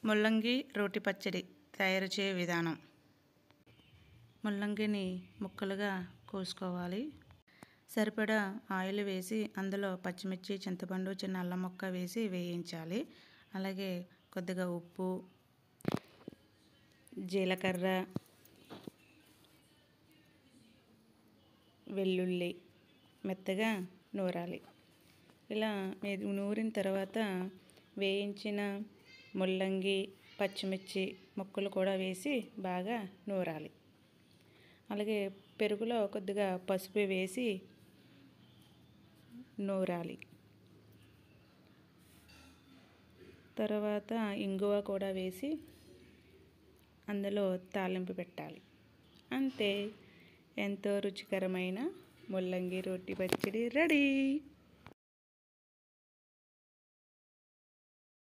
ముల్లంగి రోటి పచ్చడి తయారు చేయే విధానం ముల్లంగిని ముక్కలుగా కోసుకోవాలి సరిపడా ఆయిల్ వేసి అందులో పచ్చిమిర్చి చింతపండు చిన్న అల్లం ముక్క వేసి వేయించాలి అలాగే కొద్దిగా ఉప్పు జీలకర్ర వెల్లుల్లి మెత్తగా నూరాలి ఇలా ఇది నూరిన తర్వాత వేయించిన ముల్లంగి పచ్చిమిర్చి ముక్కలు కూడా వేసి బాగా నూరాలి అలాగే పెరుగులో కొద్దిగా పసుపు వేసి నూరాలి తర్వాత ఇంగువ కూడా వేసి అందులో తాలింపు పెట్టాలి అంతే ఎంతో రుచికరమైన ముల్లంగి రొట్టి పచ్చడి రెడీ